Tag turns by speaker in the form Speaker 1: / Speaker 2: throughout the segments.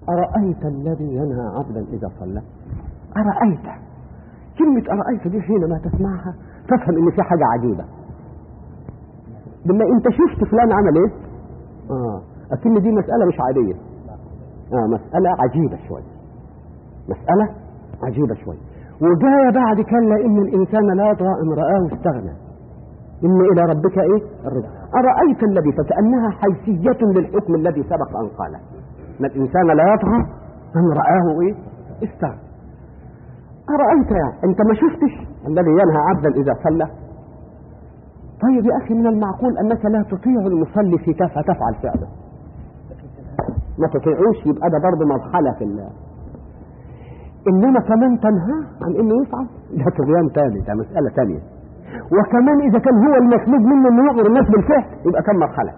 Speaker 1: أرأيت الذي ينهى عبدا إذا صلى أرأيت كلمة أرأيت دي حينما تسمعها تفهم إن في حاجة عجيبة بالله أنت شفت فلان عمل إيه؟ آه أكن دي مسألة مش عادية آه مسألة عجيبة شوي مسألة عجيبة شوي وجاء بعد كلا إن الإنسان لا يطغى إن رآه استغنى إن إلى ربك إيه الرجع أرأيت الذي فكأنها حيثية للحكم الذي سبق أن قاله ان الانسان لا يطغى ان رآه ايه استغنى أرأيت يعني أنت ما شفتش الذي ينهى عبدا إذا صلى طيب يا أخي من المعقول أنك لا تطيع المصلي في كيف تفعل فعله ما تطيعوش يبقى ده برضه مرحلة في الله إنما كمان تنهى عن إنه يفعل ده طغيان تاني ده مسألة تانية وكمان إذا كان هو المطلوب منه إنه يؤمر الناس بالفعل يبقى كم مرحلة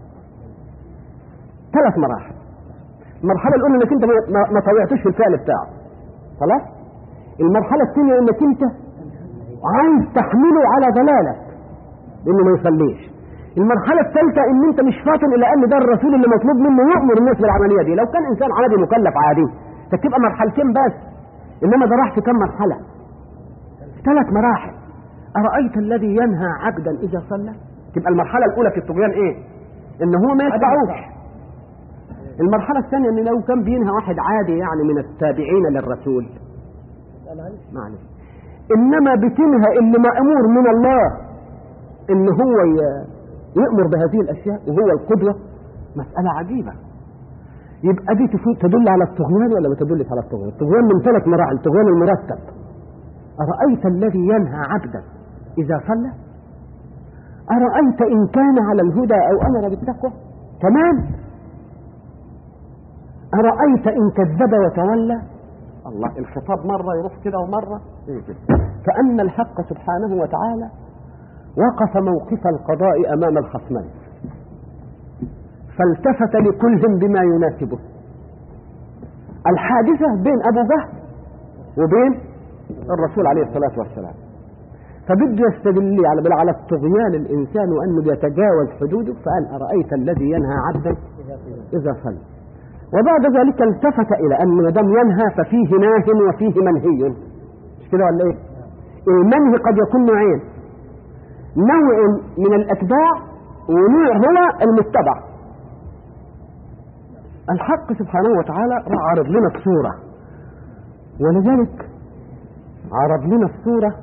Speaker 1: ثلاث مراحل المرحلة الأولى إنك أنت ما طوعتوش في الفعل بتاعه خلاص المرحلة الثانية إنك أنت عايز تحمله على ضلالك لأنه ما يصليش المرحلة الثالثة إن أنت مش فاطن إلى أن ده الرسول اللي مطلوب منه يؤمر الناس بالعملية دي لو كان إنسان عادي مكلف عادي فتبقى مرحلتين بس إنما ده راح في كم مرحلة ثلاث مراحل أرأيت الذي ينهى عبدا إذا صلى تبقى المرحلة الأولى في الطغيان إيه إن هو ما يتبعوش المرحلة الثانية ان لو كان بينهى واحد عادي يعني من التابعين للرسول معلش انما بتنهى اللي مأمور من الله ان هو يأمر بهذه الاشياء وهو القدوة مسألة عجيبة يبقى دي تدل على الطغيان ولا ما تدلش على الطغيان الطغيان من ثلاث مراحل الطغيان المرتب أرأيت الذي ينهى عبدا إذا صلى أرأيت إن كان على الهدى أو أمر بالتقوى كمان أرأيت إن كذب وتولى الله الخطاب مرة يروح كده ومرة كأن الحق سبحانه وتعالى وقف موقف القضاء أمام الخصمين فالتفت لكلهم بما يناسبه الحادثة بين أبو جهل وبين الرسول عليه الصلاة والسلام فبده يستدل على على الطغيان الإنسان وأنه بيتجاوز حدوده فقال أرأيت الذي ينهى عبدا إذا صلى وبعد ذلك التفت الى ان ما دام ينهى ففيه ناه وفيه منهي مش كده ولا ايه المنهي قد يكون نوعين نوع من الاتباع ونوع هو المتبع الحق سبحانه وتعالى عرض لنا الصورة ولذلك عرض لنا الصورة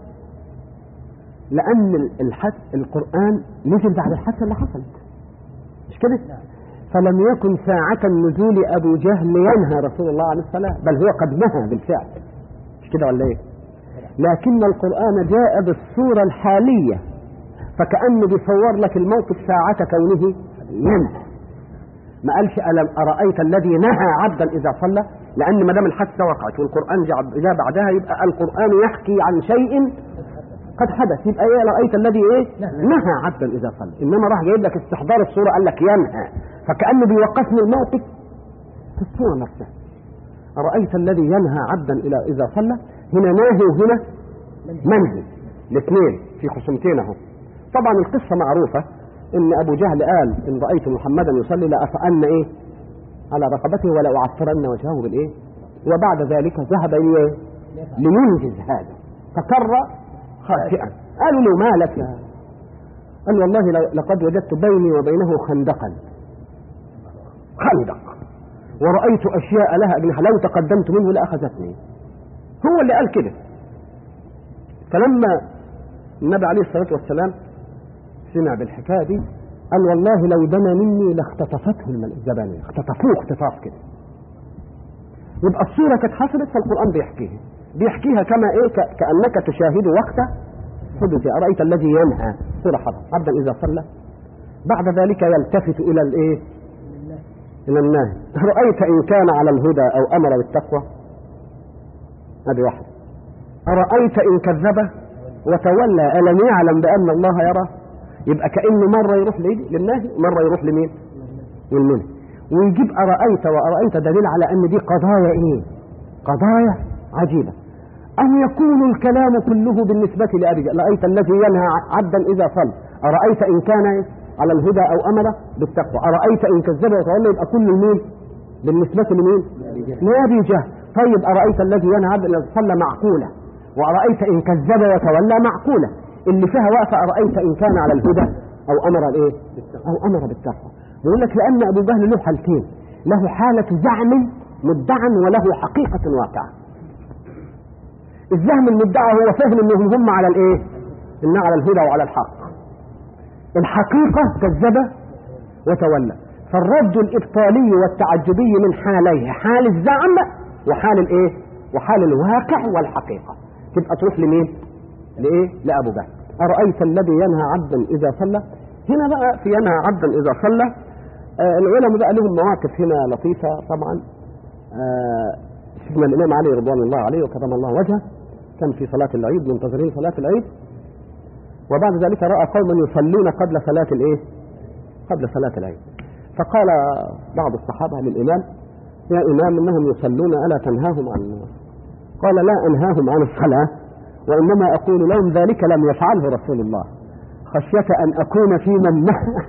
Speaker 1: لأن الحد القرآن نزل بعد الحادثة اللي حصلت مش كده؟ فلم يكن ساعة النزول أبو جهل ينهى رسول الله عليه الصلاة بل هو قد نهى بالفعل مش كده ولا إيه لكن القرآن جاء بالصورة الحالية فكأنه بيصور لك الموقف ساعة كونه ينهى ما قالش ألم أرأيت الذي نهى عبدا إذا صلى لأن ما دام الحادثة وقعت والقرآن جاء بعدها يبقى القرآن يحكي عن شيء قد حدث يبقى ايه رأيت الذي ايه نهى عبدا اذا صلى انما راح جايب لك استحضار الصورة قال لك ينهى فكأنه بيوقفني الموقف في الصورة نفسها أرأيت الذي ينهى عبدا إلى إذا صلى هنا ناهي وهنا منهي الاثنين في خصومتين اهو طبعا القصة معروفة ان ابو جهل قال ان رأيت محمدا يصلي لأفأن ايه على رقبته ولا أعطرن وجهه بالايه وبعد ذلك ذهب إيه؟ لينجز هذا فكر خاسئا قالوا له ما لك يا قال والله لقد وجدت بيني وبينه خندقا خندق ورأيت أشياء لها أجنحة لو تقدمت منه لأخذتني هو اللي قال كده فلما النبي عليه الصلاة والسلام سمع بالحكاية دي قال والله لو دنا مني لاختطفته الزبانية اختطفوه اختطاف كده يبقى الصورة كانت حصلت فالقرآن بيحكيها بيحكيها كما ايه كأنك تشاهد وقت حدث أرأيت الذي ينهى صورة حصل عبدا إذا صلى بعد ذلك يلتفت إلى الايه إلى النهي رأيت إن كان على الهدى أو أمر بالتقوى هذه واحدة أرأيت إن كذب وتولى ألم يعلم بأن الله يرى يبقى كأنه مرة يروح للنهي ومرة يروح لمين للمنه ويجيب أرأيت وأرأيت دليل على أن دي قضايا إيه قضايا عجيبة أن يكون الكلام كله بالنسبة لأبي جهل رأيت الذي ينهى عبدا إذا صلى أرأيت إن كان على الهدى أو أمر بالتقوى أرأيت إن كذب وتولى يبقى كل المين بالنسبة لمين؟ لأبي جهل طيب أرأيت الذي ينهى عبد إذا صلى معقولة وأرأيت إن كذب وتولى معقولة اللي فيها وقفة أرأيت إن كان على الهدى أو أمر الإيه؟ أو أمر بالتقوى يقول لك لأن أبو جهل له حالتين له حالة زعم مدعا وله حقيقة واقعة الزعم المدعى هو فهم انهم هم على الايه ان على الهدى وعلى الحق الحقيقة كذب وتولى فالرد الابطالي والتعجبي من حاليه حال الزعم وحال الايه وحال الواقع والحقيقة تبقى تروح لمين لايه لابو جهل ارايت الذي ينهى عبدا اذا صلى هنا بقى في ينهى عبدا اذا صلى آه العلماء بقى لهم مواقف هنا لطيفة طبعا آه سيدنا الامام علي رضوان الله عليه وكرم الله وجهه كان في صلاة العيد منتظرين صلاة العيد وبعد ذلك رأى قوما يصلون قبل صلاة الايه قبل صلاة العيد فقال بعض الصحابة للإمام يا إمام إنهم يصلون ألا تنهاهم عن قال لا أنهاهم عن الصلاة وإنما أقول لهم ذلك لم يفعله رسول الله خشية أن أكون في من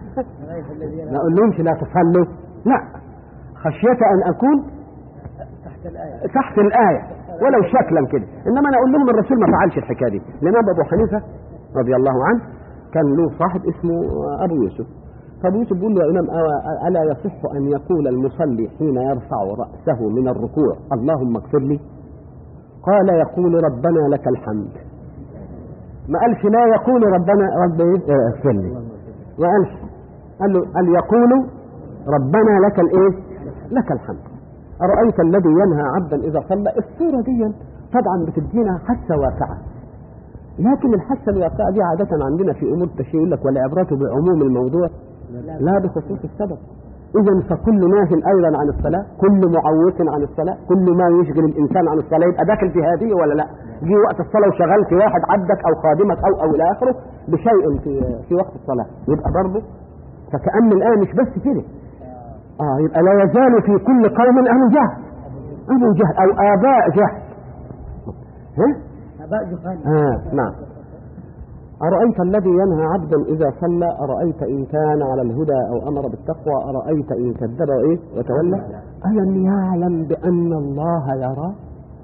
Speaker 1: ما أقول لهمش لا تصلوا لا خشية أن أكون
Speaker 2: تحت الآية
Speaker 1: تحت الآية ولو شكلا كده إنما أنا أقول لهم الرسول ما فعلش الحكاية دي الإمام أبو حنيفة رضي الله عنه كان له صاحب اسمه أبو يوسف فأبو يوسف بيقول له يا إمام أو- ألا يصح أن يقول المصلي حين يرفع رأسه من الركوع اللهم اغفر لي قال يقول ربنا لك الحمد ما قالش لا يقول ربنا رب إيه؟ آه، اغفر لي ما قالش قال له قال يقول ربنا لك الايه لك الحمد أرأيت الذي ينهى عبدا إذا صلى الصورة دي طبعا بتدينا حاسة واقعة لكن الحاسة الواقعة دي عادة عندنا في أمور التشريع يقول لك والعبرة بعموم الموضوع لا بخصوص السبب إذا فكل ناه أيضا عن الصلاة كل معوق عن الصلاة كل ما يشغل الإنسان عن الصلاة يبقى داخل في هذه ولا لا جه وقت الصلاة وشغلت واحد عبدك أو خادمك أو أو إلى آخره بشيء في في وقت الصلاة يبقى برضه فكأن الآية مش بس كده اه يبقى لا يزال في كل قوم أهل جهل أهل جهل أو آباء جهل ها؟
Speaker 2: أباء جهال
Speaker 1: آه نعم أرأيت الذي ينهى عبدا إذا صلى أرأيت إن كان على الهدى أو أمر بالتقوى أرأيت إن كذب وإيه وتولى ألم يعلم بأن الله يرى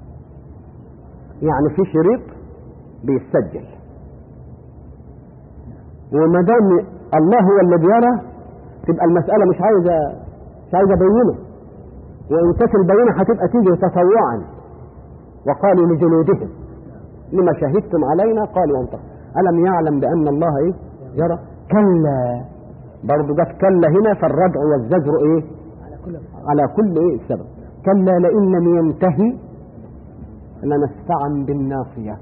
Speaker 1: يعني في شريط بيسجل وما دام الله هو اللي بيرى تبقى المسألة مش عايزة مش عايزة بينة وإن كانت البينة هتبقى تيجي تطوعا وقالوا لجلودهم لما شهدتم علينا قالوا انطق ألم يعلم بأن الله إيه يرى كلا برضو جت كلا هنا فالردع والزجر إيه
Speaker 2: على كل حال
Speaker 1: على كل إيه سبب كلا لئن لم ينتهي لنسفعا بالناصية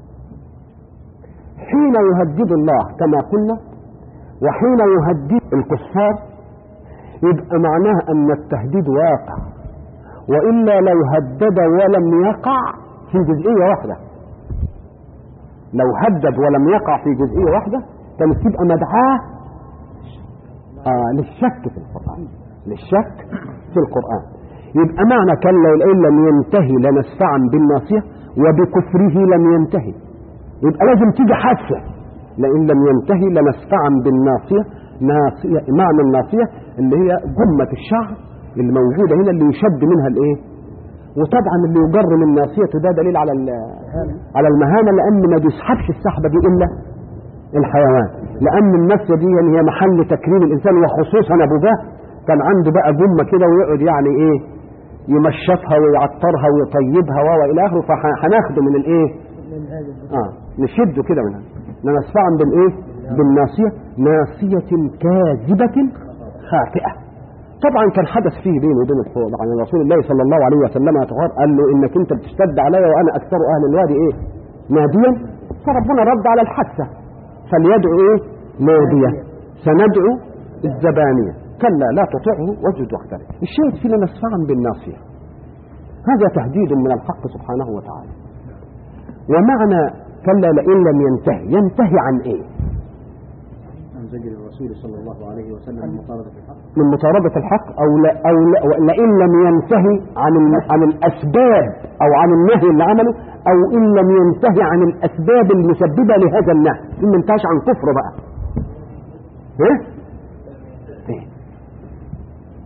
Speaker 1: حين يهدد الله كما قلنا وحين يهدد الكفار يبقى معناه أن التهديد واقع وإلا لو هدد ولم يقع في جزئية واحدة لو هدد ولم يقع في جزئية واحدة كانت تبقى مدعاة آه للشك في القرآن للشك في القرآن يبقى معنى كلا لئن لم ينتهي لنسفعا بالناصية وبكفره لم ينتهي يبقى لازم تيجي حادثة لئن لم ينتهي لنسفعا بالناصية ناصية معنى الناصية اللي هي جمة الشعر اللي موجودة هنا اللي يشد منها الايه وطبعا اللي يجر من ناصيته ده دليل على ال- على المهانة لأن ما بيسحبش السحبة دي إلا الحيوان لأن الناصية دي يعني هي محل تكريم الإنسان وخصوصا أبو جهل كان عنده بقى جمة كده ويقعد يعني إيه يمشطها ويعطرها ويطيبها و إلى آخره فهناخده من الإيه
Speaker 2: من هذا البطل.
Speaker 1: اه نشده كده منها نسفعا بالايه بالناصيه ناصيه كاذبه خاطئه طبعا كان حدث فيه بينه وبين الحوار عن رسول الله صلى الله عليه وسلم يتغار قال له انك انت بتشتد علي وانا اكثر اهل الوادي ايه ناديا فربنا رد على الحادثه فليدعو ايه ناديه سندعو الزبانيه كلا لا تطعه واسجد واقترب الشاهد فينا نسفعا بالناصيه هذا تهديد من الحق سبحانه وتعالى ومعنى كلا لئن لم ينتهي ينتهي عن ايه
Speaker 3: عن زجر الرسول صلى الله عليه وسلم من مطاردة الحق
Speaker 1: من مطاردة الحق او لا او لا لئن لم ينتهي عن الم- عن الاسباب او عن النهي اللي عمله او ان لم ينتهي عن الاسباب المسببة لهذا النهي ان ما انتهاش عن كفره بقى ها إيه؟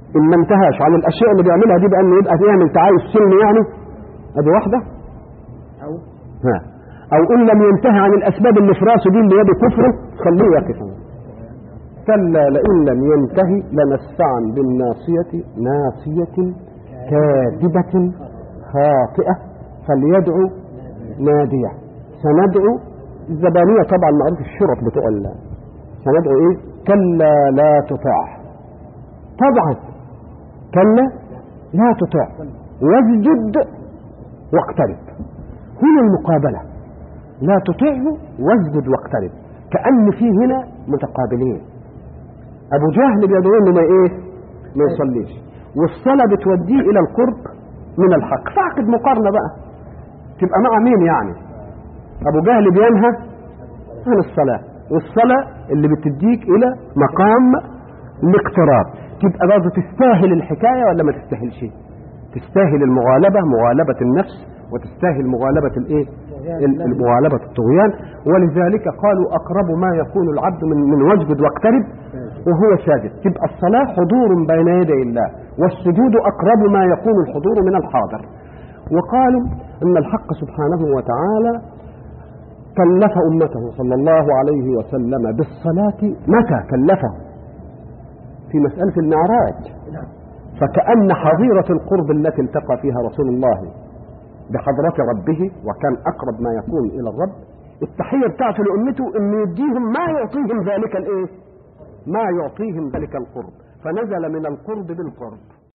Speaker 1: ان ما انتهاش عن الاشياء اللي بيعملها دي بانه يبقى يعمل تعايش سلمي يعني ادي واحده
Speaker 2: أو
Speaker 1: ها او ان لم ينتهي عن الاسباب اللي في راسه دي اللي هي بكفره خليه يقف كلا لئن لم ينتهي لنسفعا بالناصية ناصية كاذبة خاطئة فليدعو نادية سندعو الزبانية طبعا معروف الشرط بتوع ال- سندعو ايه كلا لا تطاع طبعا كلا لا تطاع واسجد واقترب هنا المقابلة لا تطيعه واسجد واقترب كأن في هنا متقابلين أبو جهل بيدعو إنه ما إيه ما يصليش والصلاة بتوديه إلى القرب من الحق فاعقد مقارنة بقى تبقى مع مين يعني أبو جهل بينهى عن الصلاة والصلاة اللي بتديك إلى مقام الاقتراب تبقى برضه تستاهل الحكاية ولا ما تستاهلش تستاهل المغالبة مغالبة النفس وتستاهل مغالبة الايه ال- المغالبة الطغيان ولذلك قالوا أقرب ما يكون العبد من, من وجد واقترب وهو ساجد تبقى الصلاة حضور بين يدي الله والسجود أقرب ما يكون الحضور من الحاضر وقالوا أن الحق سبحانه وتعالى كلف أمته صلى الله عليه وسلم بالصلاة متى كلفه في مسألة المعراج
Speaker 2: نعم
Speaker 1: فكأن حظيرة القرب التي التقى فيها رسول الله بحضرة ربه وكان أقرب ما يكون إلى الرب التحية بتاعته لأمته أن يديهم ما يعطيهم ذلك الإيه ما يعطيهم ذلك القرب فنزل من القرب بالقرب